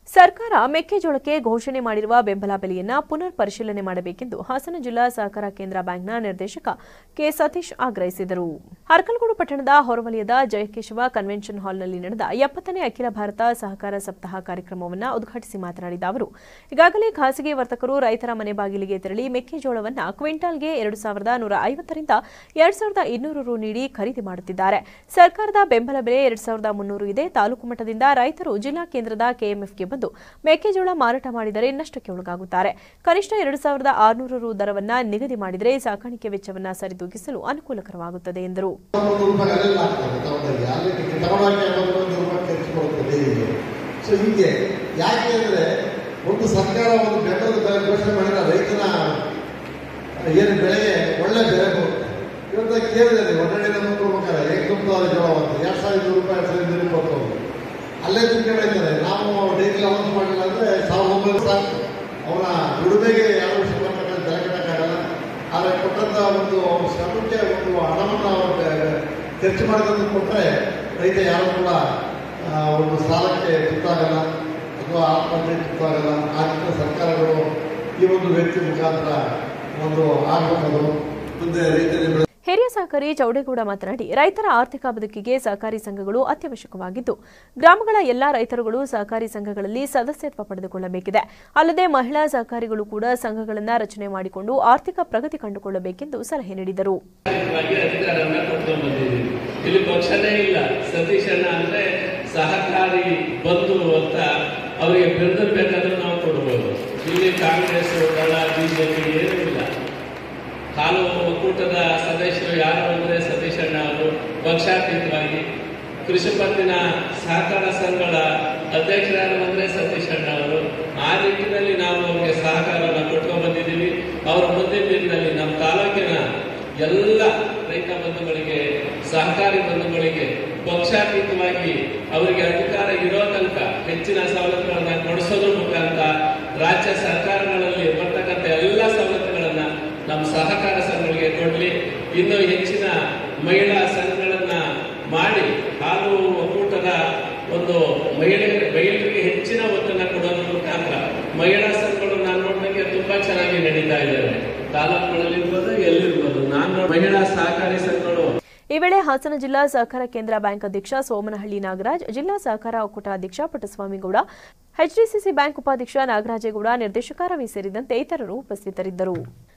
ಸರ್ಕಾರ ಮೆಕ್ಕೆಜೋಳಕ್ಕೆ ಘೋಷಣೆ ಮಾಡಿರುವ ಬೆಂಬಲ ಬೆಲೆಯನ್ನ ಪುನರ್ ಪರಿಶೀಲನೆ ಮಾಡಬೇಕೆಂದು ಹಾಸನ ಜಿಲ್ಲಾ ಸಹಕಾರ ಕೇಂದ್ರ ಬ್ಯಾಂಕ್ನ ನಿರ್ದೇಶಕ ಕೆ ಸತೀಶ್ ಆಗ್ರಹಿಸಿದರು ಅರ್ಕಲಗೂಡು ಪಟ್ಟಣದ ಹೊರವಲಯದ ಜಯಕೇಶವ ಕನ್ವೆನ್ಷನ್ ಹಾಲ್ನಲ್ಲಿ ನಡೆದ ಎಪ್ಪತ್ತನೇ ಅಖಿಲ ಭಾರತ ಸಹಕಾರ ಸಪ್ತಾಹ ಕಾರ್ಯಕ್ರಮವನ್ನು ಉದ್ಘಾಟಿಸಿ ಮಾತನಾಡಿದ ಅವರು ಈಗಾಗಲೇ ಖಾಸಗಿ ವರ್ತಕರು ರೈತರ ಮನೆ ಬಾಗಿಲಿಗೆ ತೆರಳಿ ಮೆಕ್ಕೆಜೋಳವನ್ನು ಕ್ವಿಂಟಾಲ್ಗೆ ಎರಡು ಸಾವಿರದ ನೂರ ಐವತ್ತರಿಂದ ಎರಡ್ ಸಾವಿರದ ಇನ್ನೂರು ರು ನೀಡಿ ಖರೀದಿ ಮಾಡುತ್ತಿದ್ದಾರೆ ಸರ್ಕಾರದ ಬೆಂಬಲ ಬೆಲೆ ಎರಡ್ ಸಾವಿರದ ಮುನ್ನೂರು ಇದೆ ತಾಲೂಕು ಮಟ್ಟದಿಂದ ರೈತರು ಜಿಲ್ಲಾ ಕೇಂದ್ರದ ಕೆಎಂಎಫ್ಗೆ ಬಂದು ಮೆಕ್ಕೆಜೋಳ ಮಾರಾಟ ಮಾಡಿದರೆ ನಷ್ಟಕ್ಕೆ ಒಳಗಾಗುತ್ತಾರೆ ಕನಿಷ್ಠ ಎರಡು ಸಾವಿರದ ಆರುನೂರು ರು ದರವನ್ನ ನಿಗದಿ ಮಾಡಿದರೆ ಸಾಕಾಣಿಕೆ ವೆಚ್ಚವನ್ನ ಸರಿದೂಗಿಸಲು ಅನುಕೂಲಕರವಾಗುತ್ತದೆ ಎಂದರು ಒಂದು ರೂಪಾಯಿ ಅಲ್ಲೆಲ್ಲ ಆಗ್ತದೆ ತಗೊಂಡೋಗಿ ಅಲ್ಲಿ ತಗೊಂಡೋಗಿ ಒಂದು ಒಂದು ರೂಪಾಯಿ ಖರ್ಚು ಕೊಡುತ್ತೆ ಡೈರಿಗೆ ಸೊ ಹೀಗೆ ಯಾಕೆ ಅಂದರೆ ಒಂದು ಸರ್ಕಾರ ಒಂದು ಬೆಂಬಲದ ಬೆಲೆ ಘೋಷಣೆ ಮಾಡಿದ್ರೆ ರೈತನ ಏನು ಬೆಳೆಗೆ ಒಳ್ಳೆ ಬೆಲೆ ಬರುತ್ತೆ ಇವತ್ತು ಕೇಳಿದೆ ಒಳ್ಳೆ ನಮ್ಮ ಪ್ರಮುಖರ ಹೇಗೆ ತುಂಬ್ತಾರೆ ಜೋಳ ಅಂತ ಎರಡು ಸಾವಿರದ ನೂರು ರೂಪಾಯಿ ಎರಡು ಸಾವಿರದ ಇನ್ನೂರು ಕೊಡ್ತಾರೆ ಅಲ್ಲೇ ತುಂಬಿದ್ದಾರೆ ನಾವು ಡೈಲಿ ಅಲೌನ್ಸ್ ಮಾಡಿಲ್ಲ ಅಂದರೆ ಸಾವಿರದ ಒಂಬೈನೂರು ಸಾಕು ಅವನ ದುಡಿಮೆಗೆ ಯಾವ ವಿಷಯ ಬರ್ತಕ್ಕಂಥ ಬೆಲೆ ಕಟ್ಟಕ್ಕಾಗಲ್ಲ ಆದರೆ ಕೊಟ್ಟಂಥ ಒಂದು ಅವ್ರ ಶ್ರಮಕ್ಕೆ ಒಂದು ಹಣವನ್ನು ಅವ್ರು ಬೆ- ಖರ್ಚು ಮಾಡಿದಂತ ಕೊಟ್ಟರೆ ರೈತ ಯಾರು ಕೂಡ ಆ, ಒಂದು ಸಾಲಕ್ಕೆ ತುತ್ತಾಗಲ್ಲ ಅಥವಾ ಆತ್ಮಹತ್ಯೆ ತುತ್ತಾಗಲ್ಲ ಆದ್ದರಿಂದ ಸರ್ಕಾರಗಳು ಈ ಒಂದು ವ್ಯಕ್ತಿ ಮುಖಾಂತರ ಒಂದು ಆಗಬಹುದು ಮುಂದೆ ರೈತರಿಗೆ ಬೆಳೆ ಹಿರಿಯ ಸಹಕಾರಿ ಚೌಡೇಗೌಡ ಮಾತನಾಡಿ ರೈತರ ಆರ್ಥಿಕ ಬದುಕಿಗೆ ಸಹಕಾರಿ ಸಂಘಗಳು ಅತ್ಯವಶ್ಯಕವಾಗಿದ್ದು ಗ್ರಾಮಗಳ ಎಲ್ಲಾ ರೈತರುಗಳು ಸಹಕಾರಿ ಸಂಘಗಳಲ್ಲಿ ಸದಸ್ಯತ್ವ ಪಡೆದುಕೊಳ್ಳಬೇಕಿದೆ ಅಲ್ಲದೆ ಮಹಿಳಾ ಸಹಕಾರಿಗಳು ಕೂಡ ಸಂಘಗಳನ್ನು ರಚನೆ ಮಾಡಿಕೊಂಡು ಆರ್ಥಿಕ ಪ್ರಗತಿ ಕಂಡುಕೊಳ್ಳಬೇಕೆಂದು ಸಲಹೆ ನೀಡಿದರು ರಾಜಕೀಯವಾಗಿ ಅಧಿಕಾರವನ್ನ ಕೊಟ್ಕೊಂಡು ಬಂದಿದ್ದೀವಿ ಇಲ್ಲಿ ಪಕ್ಷನೇ ಇಲ್ಲ ಸತೀಶ್ ಅಣ್ಣ ಅಂದ್ರೆ ಸಹಕಾರಿ ಬಂಧು ಅಂತ ಅವರಿಗೆ ಬಿರುದು ಬೇಕಾದ್ರೂ ನಾವು ಕೊಡ್ಬೋದು ಇಲ್ಲಿ ಕಾಂಗ್ರೆಸ್ ದಳ ಬಿಜೆಪಿ ಏನೂ ಇಲ್ಲ ಹಾಲು ಒಕ್ಕೂಟದ ಸದಸ್ಯರು ಯಾರು ಅಂದ್ರೆ ಸತೀಶ್ ಅಣ್ಣ ಅವರು ಪಕ್ಷಾತೀತವಾಗಿ ಕೃಷಿ ಪತ್ತಿನ ಸಹಕಾರ ಸಂಘಗಳ ಅಧ್ಯಕ್ಷರಾರು ಅಂದ್ರೆ ಸತೀಶ್ ಅಣ್ಣ ಅವರು ಆ ನಿಟ್ಟಿನಲ್ಲಿ ನಾವು ಅವರಿಗೆ ಸಹಕಾರವನ್ನು ಕೊಟ್ಕೊಂಡು ಬಂದಿದ್ದೀವಿ ಅವರ ಮುಂದಿನ ದಿನದಲ್ಲಿ ನಮ್ಮ ತಾಲೂಕಿನ ಎಲ್ಲ ರೈತ ಬಂಧುಗಳಿಗೆ ಸಹಕಾರಿ ಬಂಧುಗಳಿಗೆ ಪಕ್ಷಾತೀತವಾಗಿ ಅವರಿಗೆ ಅಧಿಕಾರ ಇರೋ ತನಕ ಹೆಚ್ಚಿನ ಸವಲತ್ತುಗಳನ್ನ ಕೊಡಿಸೋದ್ರ ಮುಖಾಂತರ ರಾಜ್ಯ ಸರ್ಕಾರಗಳಲ್ಲಿ ಬರ್ತಕ್ಕಂಥ ಎಲ್ಲ ಸವಲತ್ತುಗಳನ್ನ ನಮ್ಮ ಸಹಕಾರ ಸಂಘಗಳಿಗೆ ಕೊಡ್ಲಿ ಇನ್ನು ಹೆಚ್ಚಿನ ಮಹಿಳಾ ಸಂಘಗಳನ್ನ ಮಾಡಿ ಹಾಲು ಒಕ್ಕೂಟದ ಒಂದು ಮಹಿಳೆಯರಿಗೆ ಮಹಿಳೆಯರಿಗೆ ಹೆಚ್ಚಿನ ಒತ್ತನ್ನ ಕೊಡೋದ್ರ ಮುಖಾಂತರ ಮಹಿಳಾ ಸಂಘಗಳು ನಾನು ನೋಡಿದಂಗೆ ತುಂಬಾ ಚೆನ್ನಾಗಿ ನಡೀತಾ ಇದ್ದಾವೆ ತಾಲೂಕುಗಳಲ್ಲಿರ್ಬೋದು ಎಲ್ಲಿರ್ಬೋದು ನಾನು ನೋಡ್- ಮಹಿಳಾ ಸಹಕಾರಿ ಸಂಘಗಳು ಈ ವೇಳೆ ಹಾಸನ ಜಿಲ್ಲಾ ಸಹಕಾರ ಕೇಂದ್ರ ಬ್ಯಾಂಕ್ ಅಧ್ಯಕ್ಷ ಸೋಮನಹಳ್ಳಿ ನಾಗರಾಜ್ ಜಿಲ್ಲಾ ಸಹಕಾರ ಒಕ್ಕೂಟ ಅಧ್ಯಕ್ಷ ಪುಟ್ಟಸ್ವಾಮಿಗೌಡ ಎಚ್ಡಿಸಿಸಿ ಬ್ಯಾಂಕ್ ಉಪಾಧ್ಯಕ್ಷ ನಾಗರಾಜೇಗೌಡ ನಿರ್ದೇಶಕ ರವಿ ಸೇರಿದಂತೆ ಇತರರು ಉಪಸ್ಥಿತರಿದ್ದರು